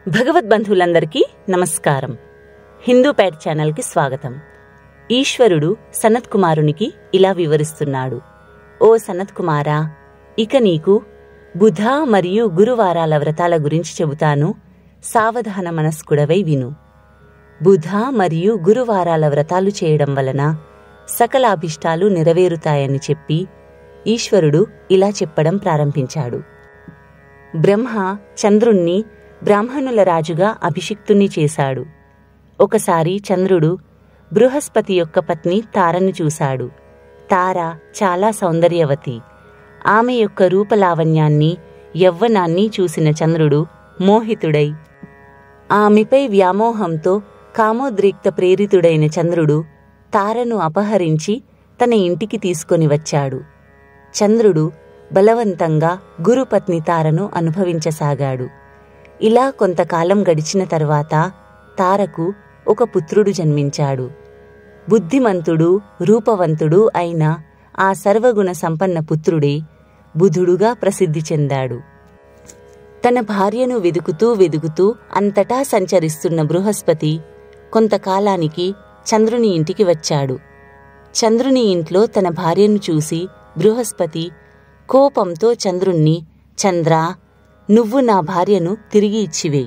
భగవద్బంధువులందరికీ నమస్కారం హిందూ ప్యాట్ ఛానల్కి స్వాగతం ఈశ్వరుడు సనత్ కుమారునికి ఇలా వివరిస్తున్నాడు ఓ సనత్ కుమారా ఇక నీకు బుధ మరియు గురువారాల వ్రతాల గురించి చెబుతాను సావధాన మనస్కుడవై విను బుధ మరియు గురువారాల వ్రతాలు చేయడం వలన సకల అభిష్టాలు నెరవేరుతాయని చెప్పి ఈశ్వరుడు ఇలా చెప్పడం ప్రారంభించాడు బ్రహ్మ చంద్రుణ్ణి బ్రాహ్మణుల రాజుగా అభిషిక్తుణ్ణి చేశాడు ఒకసారి చంద్రుడు బృహస్పతి యొక్క పత్ని తారను చూశాడు తార చాలా సౌందర్యవతి ఆమె యొక్క రూపలావణ్యాన్ని యవ్వనాన్ని చూసిన చంద్రుడు మోహితుడై ఆమెపై వ్యామోహంతో కామోద్రిక్త ప్రేరితుడైన చంద్రుడు తారను అపహరించి తన ఇంటికి తీసుకొని వచ్చాడు చంద్రుడు బలవంతంగా గురుపత్ని తారను అనుభవించసాగాడు ఇలా కొంతకాలం గడిచిన తర్వాత తారకు ఒక పుత్రుడు జన్మించాడు బుద్ధిమంతుడు రూపవంతుడు అయిన ఆ సర్వగుణ సంపన్న పుత్రుడే బుధుడుగా ప్రసిద్ధి చెందాడు తన భార్యను వెదుకుతూ వెదుకుతూ అంతటా సంచరిస్తున్న బృహస్పతి కొంతకాలానికి చంద్రుని ఇంటికి వచ్చాడు చంద్రుని ఇంట్లో తన భార్యను చూసి బృహస్పతి కోపంతో చంద్రుణ్ణి చంద్రా నువ్వు నా భార్యను తిరిగి ఇచ్చివేయి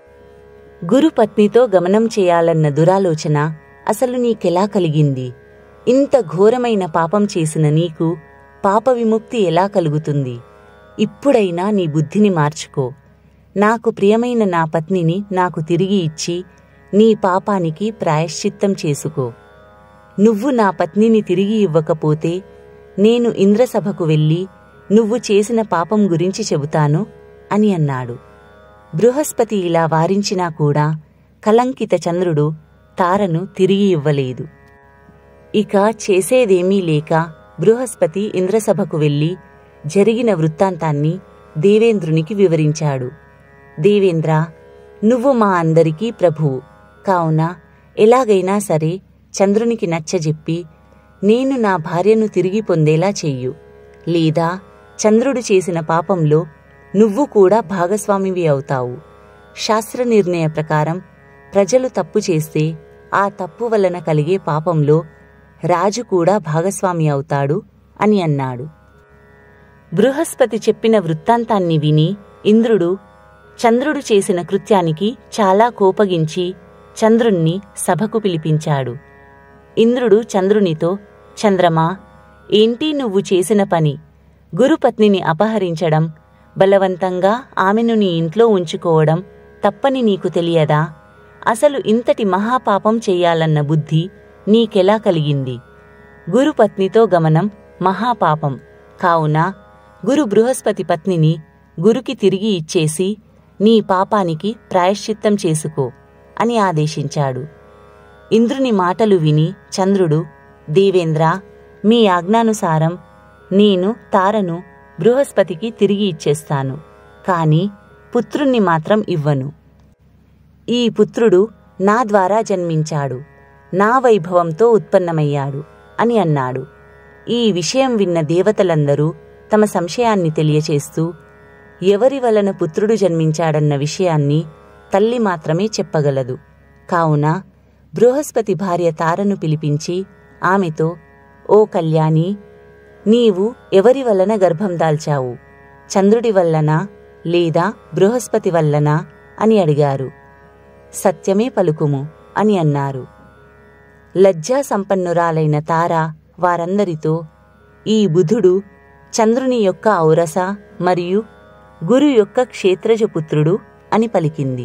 గురుపత్నితో గమనం చేయాలన్న దురాలోచన అసలు నీకెలా కలిగింది ఇంత ఘోరమైన పాపం చేసిన నీకు పాప విముక్తి ఎలా కలుగుతుంది ఇప్పుడైనా నీ బుద్ధిని మార్చుకో నాకు ప్రియమైన నా పత్నిని నాకు తిరిగి ఇచ్చి నీ పాపానికి ప్రాయశ్చిత్తం చేసుకో నువ్వు నా పత్నిని తిరిగి ఇవ్వకపోతే నేను ఇంద్రసభకు వెళ్ళి నువ్వు చేసిన పాపం గురించి చెబుతాను అని అన్నాడు బృహస్పతి ఇలా వారించినా కూడా కలంకిత చంద్రుడు తారను తిరిగి ఇవ్వలేదు ఇక చేసేదేమీ లేక బృహస్పతి ఇంద్రసభకు వెళ్ళి జరిగిన వృత్తాంతాన్ని దేవేంద్రునికి వివరించాడు దేవేంద్ర నువ్వు మా అందరికీ ప్రభువు కావున ఎలాగైనా సరే చంద్రునికి నచ్చజెప్పి నేను నా భార్యను తిరిగి పొందేలా చెయ్యు లేదా చంద్రుడు చేసిన పాపంలో నువ్వు కూడా భాగస్వామివి అవుతావు శాస్త్ర నిర్ణయ ప్రకారం ప్రజలు తప్పు చేస్తే ఆ తప్పు వలన కలిగే పాపంలో రాజు కూడా భాగస్వామి అవుతాడు అని అన్నాడు బృహస్పతి చెప్పిన వృత్తాంతాన్ని విని ఇంద్రుడు చంద్రుడు చేసిన కృత్యానికి చాలా కోపగించి చంద్రుణ్ణి సభకు పిలిపించాడు ఇంద్రుడు చంద్రునితో చంద్రమా ఏంటి నువ్వు చేసిన పని గురుపత్నిని అపహరించడం బలవంతంగా ఆమెను నీ ఇంట్లో ఉంచుకోవడం తప్పని నీకు తెలియదా అసలు ఇంతటి మహాపాపం చెయ్యాలన్న బుద్ధి నీకెలా కలిగింది గురుపత్నితో గమనం మహాపాపం కావున గురు బృహస్పతి పత్నిని గురుకి తిరిగి ఇచ్చేసి నీ పాపానికి ప్రాయశ్చిత్తం చేసుకో అని ఆదేశించాడు ఇంద్రుని మాటలు విని చంద్రుడు దేవేంద్ర మీ ఆజ్ఞానుసారం నేను తారను బృహస్పతికి తిరిగి ఇచ్చేస్తాను కాని పుత్రుణ్ణి మాత్రం ఇవ్వను ఈ పుత్రుడు నా ద్వారా జన్మించాడు నా వైభవంతో ఉత్పన్నమయ్యాడు అని అన్నాడు ఈ విషయం విన్న దేవతలందరూ తమ సంశయాన్ని తెలియచేస్తూ ఎవరి వలన పుత్రుడు జన్మించాడన్న విషయాన్ని తల్లి మాత్రమే చెప్పగలదు కావున బృహస్పతి భార్య తారను పిలిపించి ఆమెతో ఓ కళ్యాణి నీవు ఎవరి వలన గర్భం దాల్చావు చంద్రుడి వల్లనా లేదా బృహస్పతి వల్లనా అని అడిగారు సత్యమే పలుకుము అని అన్నారు లజ్జా సంపన్నురాలైన తార వారందరితో ఈ బుధుడు చంద్రుని యొక్క ఔరస మరియు గురు యొక్క క్షేత్రజ పుత్రుడు అని పలికింది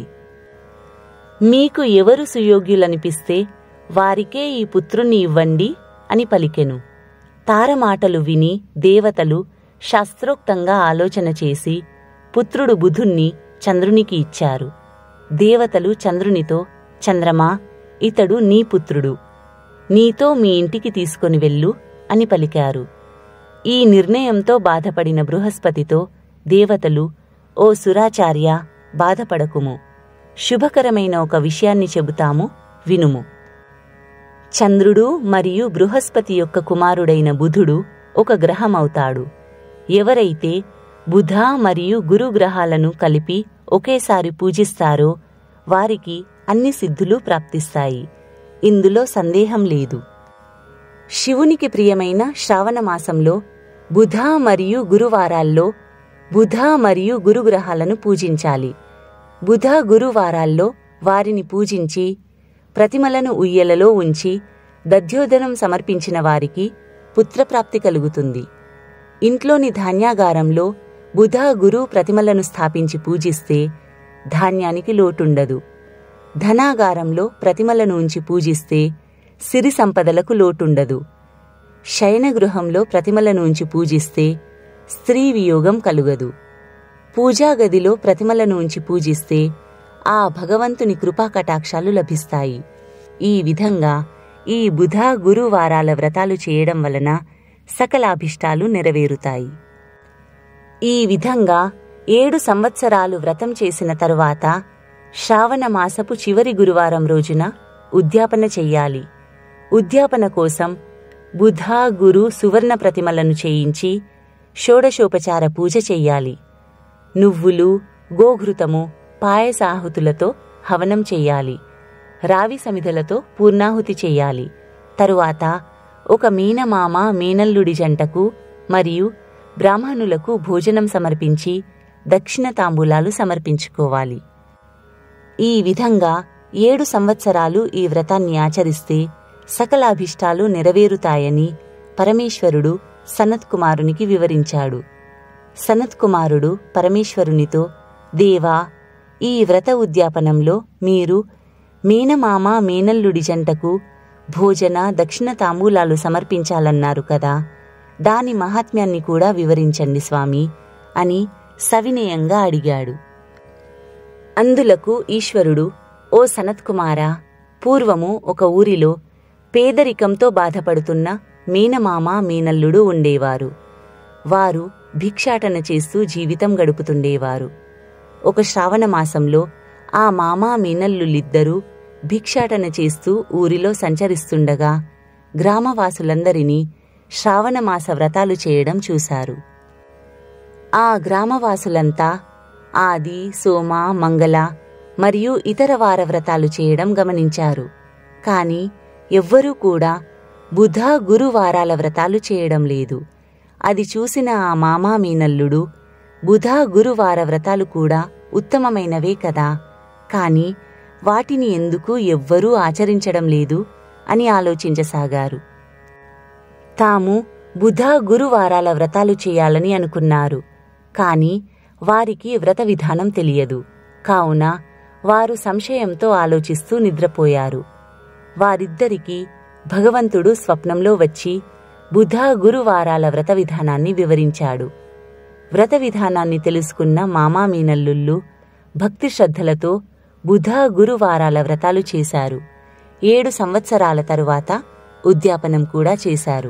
మీకు ఎవరు సుయోగ్యులనిపిస్తే వారికే ఈ పుత్రుణ్ణి ఇవ్వండి అని పలికెను తార మాటలు విని దేవతలు శాస్త్రోక్తంగా ఆలోచన చేసి పుత్రుడు బుధుణ్ణి చంద్రునికి ఇచ్చారు దేవతలు చంద్రునితో చంద్రమా ఇతడు నీ పుత్రుడు నీతో మీ ఇంటికి తీసుకొని వెళ్ళు అని పలికారు ఈ నిర్ణయంతో బాధపడిన బృహస్పతితో దేవతలు ఓ సురాచార్య బాధపడకుము శుభకరమైన ఒక విషయాన్ని చెబుతాము వినుము చంద్రుడు మరియు బృహస్పతి యొక్క కుమారుడైన బుధుడు ఒక గ్రహమవుతాడు ఎవరైతే బుధ మరియు గురు గ్రహాలను కలిపి ఒకేసారి పూజిస్తారో వారికి అన్ని సిద్ధులు ప్రాప్తిస్తాయి ఇందులో సందేహం లేదు శివునికి ప్రియమైన శ్రావణ మాసంలో బుధ మరియు గురువారాల్లో బుధ మరియు గురుగ్రహాలను పూజించాలి బుధ గురువారాల్లో వారిని పూజించి ప్రతిమలను ఉయ్యలలో ఉంచి దధ్యోదనం సమర్పించిన వారికి పుత్రప్రాప్తి కలుగుతుంది ఇంట్లోని ధాన్యాగారంలో బుధ గురు ప్రతిమలను స్థాపించి పూజిస్తే ధాన్యానికి లోటుండదు ధనాగారంలో ప్రతిమలను ఉంచి పూజిస్తే సిరి సంపదలకు లోటుండదు శయనగృహంలో ప్రతిమలను ఉంచి పూజిస్తే స్త్రీ వియోగం కలుగదు పూజాగదిలో ప్రతిమలను ఉంచి పూజిస్తే ఆ భగవంతుని కృపా కటాక్షాలు లభిస్తాయి ఈ విధంగా ఈ బుధ గురువారాల వ్రతాలు చేయడం వలన సకలాభిష్టాలు నెరవేరుతాయి ఈ విధంగా ఏడు సంవత్సరాలు వ్రతం చేసిన తరువాత శ్రావణ మాసపు చివరి గురువారం రోజున ఉద్యాపన చెయ్యాలి ఉద్యాపన కోసం బుధ గురు సువర్ణ ప్రతిమలను చేయించి షోడశోపచార పూజ చెయ్యాలి నువ్వులు గోఘృతము పాయసాహుతులతో హవనం చెయ్యాలి రావి సమిధలతో పూర్ణాహుతి చెయ్యాలి తరువాత ఒక మీనమామ మీనల్లుడి జంటకు మరియు బ్రాహ్మణులకు భోజనం సమర్పించి దక్షిణ తాంబూలాలు సమర్పించుకోవాలి ఈ విధంగా ఏడు సంవత్సరాలు ఈ వ్రతాన్ని ఆచరిస్తే సకలాభిష్టాలు నెరవేరుతాయని పరమేశ్వరుడు సనత్కుమారునికి వివరించాడు సనత్కుమారుడు పరమేశ్వరునితో దేవా ఈ వ్రత ఉద్యాపనంలో మీరు మీనమామ మీనల్లుడి జంటకు భోజన దక్షిణ తాంబూలాలు సమర్పించాలన్నారు కదా దాని మహాత్మ్యాన్ని కూడా వివరించండి స్వామి అని సవినయంగా అడిగాడు అందులకు ఈశ్వరుడు ఓ సనత్కుమారా పూర్వము ఒక ఊరిలో పేదరికంతో బాధపడుతున్న మీనమామ మీనల్లుడు ఉండేవారు వారు భిక్షాటన చేస్తూ జీవితం గడుపుతుండేవారు ఒక శ్రావణ మాసంలో ఆ మామ మీనల్లులిద్దరూ భిక్షాటన చేస్తూ ఊరిలో సంచరిస్తుండగా గ్రామవాసులందరినీ శ్రావణమాస వ్రతాలు చేయడం చూశారు ఆ గ్రామవాసులంతా ఆది సోమ మంగళ మరియు ఇతర వార వ్రతాలు చేయడం గమనించారు కాని ఎవ్వరూ కూడా బుధ గురువారాల వ్రతాలు చేయడం లేదు అది చూసిన ఆ మామా మీనల్లుడు బుధ గురువార వ్రతాలు కూడా ఉత్తమమైనవే కదా కాని వాటిని ఎందుకు ఎవ్వరూ ఆచరించడం లేదు అని ఆలోచించసాగారు తాము బుధ గురువారాల వ్రతాలు చేయాలని అనుకున్నారు కాని వారికి వ్రత విధానం తెలియదు కావున వారు సంశయంతో ఆలోచిస్తూ నిద్రపోయారు వారిద్దరికీ భగవంతుడు స్వప్నంలో వచ్చి బుధ గురువారాల వ్రత విధానాన్ని వివరించాడు వ్రత విధానాన్ని తెలుసుకున్న మామా మీనల్లుళ్ళు భక్తి శ్రద్ధలతో బుధ గురువారాల వ్రతాలు చేశారు ఏడు సంవత్సరాల తరువాత ఉద్యాపనం కూడా చేశారు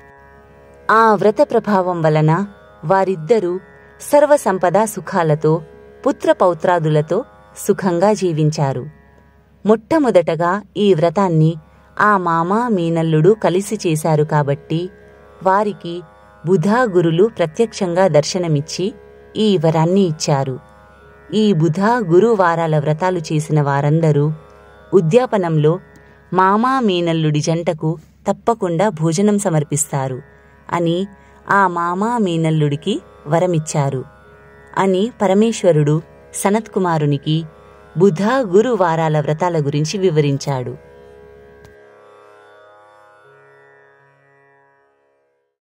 ఆ వ్రత ప్రభావం వలన వారిద్దరూ సర్వసంపద సుఖాలతో పుత్రపౌత్రాదులతో సుఖంగా జీవించారు మొట్టమొదటగా ఈ వ్రతాన్ని ఆ మామ మీనల్లుడు కలిసి చేశారు కాబట్టి వారికి బుధా గురులు ప్రత్యక్షంగా దర్శనమిచ్చి ఈ వరాన్ని ఇచ్చారు ఈ బుధా గురు వారాల వ్రతాలు చేసిన వారందరూ ఉద్యాపనంలో మామా మీనల్లుడి జంటకు తప్పకుండా భోజనం సమర్పిస్తారు అని ఆ మామా మీనల్లుడికి వరమిచ్చారు అని పరమేశ్వరుడు సనత్కుమారునికి బుధ గురు వారాల వ్రతాల గురించి వివరించాడు